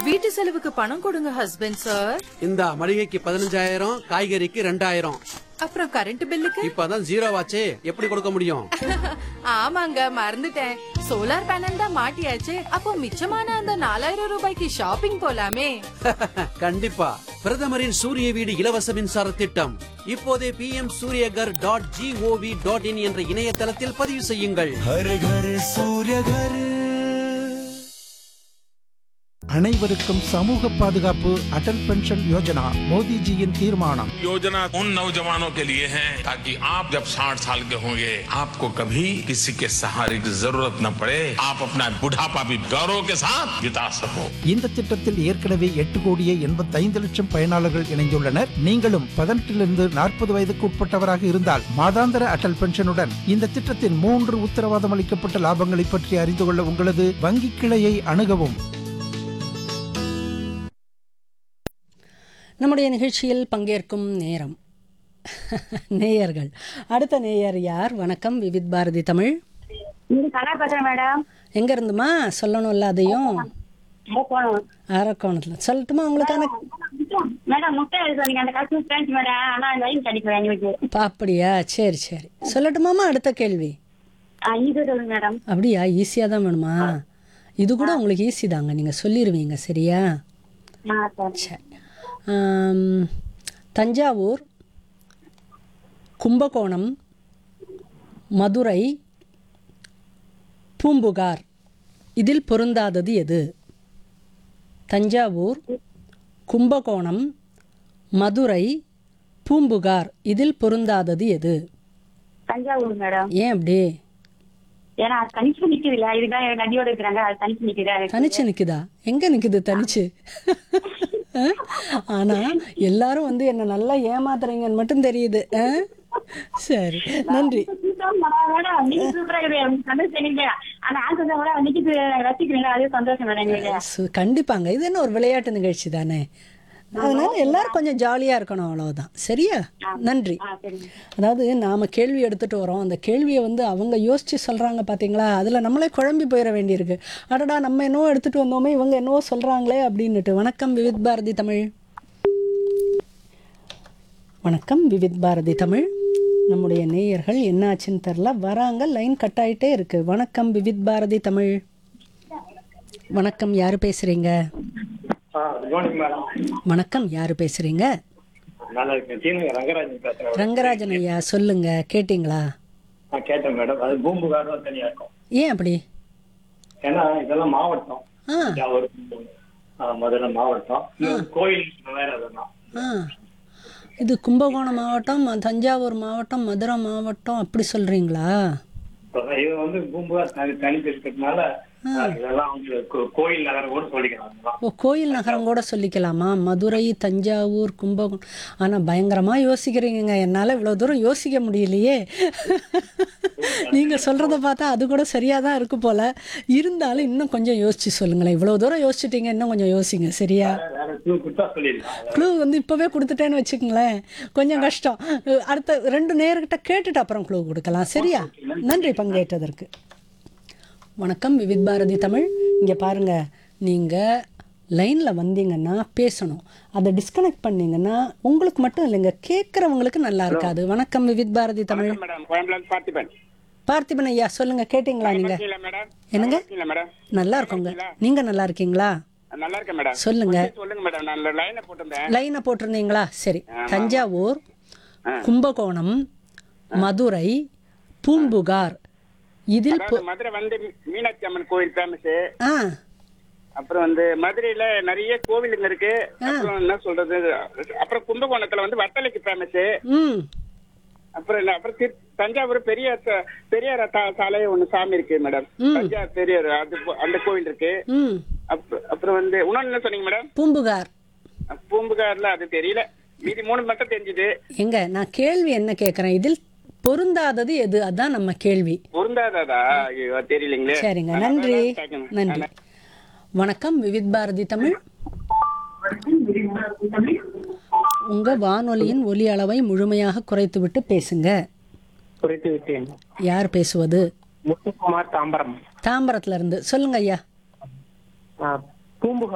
வீட்டு செலவுக்கு பணம் கொடுங்க ஹஸ்பண்ட் சார் இந்த மளிகைக்கு பதினஞ்சாயிரம் காய்கறிக்கு ரெண்டாயிரம் அப்புறம் கரண்ட் பில்லுக்கு இப்பதான் ஜீரோ ஆச்சே எப்படி கொடுக்க முடியும் ஆமாங்க மறந்துட்டேன் சோலார் பேனல் தான் மாட்டியாச்சு அப்போ மிச்சமான அந்த நாலாயிரம் ரூபாய்க்கு ஷாப்பிங் போலாமே கண்டிப்பா பிரதமரின் சூரிய வீடு இலவச மின்சார திட்டம் இப்போதே P M Suryaghar dot G O V dot in என்ற இணையதளத்தில் பதிவு செய்யுங்கள் हर घर सूर्य घर அனைவருக்கும் சமூக பாதுகாப்பு அடல் பென்ஷன் யோஜனா மோடிஜியின் தீர்மானம் योजना उन नौजवानों के लिए है ताकि आप जब 60 साल के होंगे आपको कभी किसी के सहारे की जरूरत न पड़े आप अपना बुढ़ापा भी गौरव के साथ बिता सको இந்த திட்டத்தில் ஏற்கனவே எட்டு கோடியே எண்பத்தைந்து லட்சம் பயனாளர்கள் இணைந்துள்ளனர் நீங்களும் பதினெட்டிலிருந்து நாற்பது வயதுக்கு உட்பட்டவராக இருந்தால் மாதாந்திர அடல் பென்ஷனுடன் இந்த திட்டத்தின் மூன்று உத்தரவாதம் அளிக்கப்பட்ட லாபங்களை பற்றி அறிந்து கொள்ள உங்களது வங்கி கிளையை அணுகவும் நம்முடைய நிகழ்ச்சியில் பங்கேற்கும் நேரம் நேயர்கள் அடுத்த நேயர் யார் வணக்கம் விவித் பாரதி தமிழ் இது கலா பேசுறேன் மேடம் எங்க இருந்துமா சொல்லணும்ல அதையும் போகணும் அரக்கோணத்தில் சொல்லட்டுமா உங்களுக்கான மேடம் முட்டை எழுத சொன்னீங்க அந்த கஷ்டம் ஃப்ரெண்ட்ஸ் மேடம் ஆனா லைன் கிடைக்கல எங்களுக்கு பா, அப்படியா சரி சரி சொல்லட்டுமாமா அடுத்த கேள்வி இது சொல்லுங்க மேடம் அப்படியா ஈஸியாக தான் வேணுமா இது கூட உங்களுக்கு ஈஸி தாங்க நீங்கள் சொல்லிடுவீங்க சரியா ஆ சரி சரி ஆம், தஞ்சாவூர் கும்பகோணம் மதுரை பூம்புகார் இதில் பொருந்தாதது எது தஞ்சாவூர் கும்பகோணம் மதுரை பூம்புகார் இதில் பொருந்தாதது எது தஞ்சாவூர் மேடம் ஏன் அப்படி ஏன்னா அது தனிச்சு நிக்குது இல்ல இதுதான் நதியோட இருக்கிறாங்க அது தனிச்சு நிக்குது தனிச்சு நிக்குதா எங்க நிக்குது தனிச்சு அஹ்? ஆனா எல்லாரும் வந்து என்ன நல்லா ஏமாத்துறீங்கன்னு மட்டும் தெரியுது அஹ்? சரி நன்றி மேடம் நீங்க சூப்பரா இருக்குது சந்தோஷம் தெரியுங்க ஆனா ஆன்சர் கூட நிக்கிது ரசிக்கிறீங்க அது சந்தோஷம் மேடம் எங்களுக்கு சு- கண்டிப்பாங்க இது என்ன ஒரு விளையாட்டு நிகழ்ச்சி தானே அதனால எல்லாரும் கொஞ்சம் ஜாலியா இருக்கணும் அவ்வளவுதான் சரியா நன்றி ஆ சரிங்க அதாவது நாம கேள்வி எடுத்துட்டு வரோம் அந்த கேள்வியை வந்து அவங்க யோசிச்சு சொல்றாங்க பாத்தீங்களா அதுல நம்மளே குழம்பி போயிட வேண்டியிருக்கு அடடா நம்ம என்னவோ எடுத்துட்டு வந்தோமே இவங்க என்னவோ சொல்றாங்களே அப்படின்னுட்டு வணக்கம் விவித் பாரதி தமிழ் வணக்கம் விவித் பாரதி தமிழ் நம்முடைய நேயர்கள் என்னாச்சுன்னு தெரில வராங்க லைன் கட் ஆயிட்டே இருக்கு வணக்கம் விவித் பாரதி தமிழ் வணக்கம் யாரு பேசுறீங்க குட் மார்னிங் மேடம் வணக்கம் யாரு பேசுறீங்க நல்லா இருக்கேன் சீனு ரங்கராஜன் பேசுறேன் ரங்கராஜன் ஐயா சொல்லுங்க கேட்டிங்களா நான் கேட்டேன் மேடம் அது பூம்புகார் தனியா இருக்கும் ஏன் அப்படி ஏன்னா இதெல்லாம் மாவட்டம் ஆ தஞ்சாவூர் ஆ, மதுரை மாவட்டம் இன்னொரு கோயில் வேற அதெல்லாம் ஆ இது கும்பகோணம் மாவட்டம் ம- தஞ்சாவூர் மாவட்டம் மதுரை மாவட்டம் அப்படி சொல்றீங்களா இப்ப இது வந்து பூம்புகார் தனி தனித்து இருக்கிறதுனால ஆ, இதெல்லாம் வந்து கோ- கோயில் நகரம் கூட சொல்லிக்கலாம் அதெல்லாம். ஓ கோயில் நகரம் கூட சொல்லிக்கலாமா மதுரை தஞ்சாவூர் கும்பகோணம் ஆனால் பயங்கரமாக யோசிக்கிறீங்க என்னால் இவ்வளோ தூரம் யோசிக்க முடியலையே நீங்கள் சொல்கிறத பார்த்தா அது கூட சரியாக தான் இருக்கு போல் இருந்தாலும் இன்னும் கொஞ்சம் யோசிச்சு சொல்லுங்களேன் இவ்வளோ தூரம் யோசிச்சிட்டீங்க இன்னும் கொஞ்சம் யோசிங்க சரியா வேற clue கொடுத்தா சொல்லிடலாம் க்ளூ வந்து இப்போவே கொடுத்துட்டேன்னு வச்சுக்கோங்களேன் கொஞ்சம் கஷ்டம் அஹ் அடுத்த ரெண்டு நேர்கிட்ட கேட்டுட்டு அப்புறம் க்ளூ கொடுக்கலாம் சரியா நன்றி பங்கேற்றதற்கு வணக்கம் விவித் பாரதி தமிழ் இங்கே பாருங்க நீங்கள் லைனில் வந்தீங்கன்னா பேசணும் அதை டிஸ்கனெக்ட் பண்ணீங்கன்னா உங்களுக்கு மட்டும் இல்லைங்க கேட்குறவங்களுக்கு நல்லா இருக்காது வணக்கம் விவித் பாரதி தமிழ் மேடம் கோயம்புல பார்த்திபன் பார்த்திபன் ஐயா சொல்லுங்க கேட்டிங்களா நீங்கள் இல்ல மேடம் என்னங்க இல்ல மேடம் நல்லா இருக்கோங்க நீங்கள் நல்லா இருக்கீங்களா நல்லா இருக்கேன் மேடம் சொல்லுங்க சொல்லுங்க மேடம் நான் லைன்ல போட்டிருந்தேன் லைனை போட்டிருந்தீங்களா சரி தஞ்சாவூர் கும்பகோணம் மதுரை பூம்புகார் இதில் பொ- அதாவது மதுரை வந்து மீனாட்சி அம்மன் கோயில் ஃபேமஸ் ஆ அப்புறம் வந்து மதுரையில நிறைய கோவிலுங்க இருக்கு அப்புறம் என்ன சொல்றது அப்புறம் கும்பகோணத்துல வந்து வத்தலைக்கு ஃபேமஸ் ம் அப்புறம் என்ன அப்புறம் திரு- தஞ்சாவூர் பெரிய ச- பெரியார் சா- சாலை ஒண்ணு சாமி இருக்கு மேடம் தஞ்சாவூர் பெரியார் அது போ- அந்த கோவில் இருக்கு ம் அப்புறம் அப்புறம் வந்து இன்னொன்னு என்ன சொன்னீங்க மேடம் பூம்புகார் பூம்புகார்ல அது தெரியல மீதி மூணு மட்டும் தெரிஞ்சுது எங்க நான் கேள்வி என்ன கேட்குறேன் இதில் பொருந்தாதது எது அதான் நம்ம கேள்வி பொருந்தாததா ஐயோ, தெரியலைங்களே சரிங்க அதான் நன்றி அதான் கேட்கணும். நன்றி வணக்கம் விவித் பாரதி தமிழ் உங்க வானொலியின் ஒலி அளவை முழுமையாக குறைத்துவிட்டு பேசுங்க குறைத்து விட்டேன் யார் பேசுவது முத்துக்குமார் தாம்பரம் தாம்பரத்துல இருந்து சொல்லுங்க ஐயா பூம்புகார்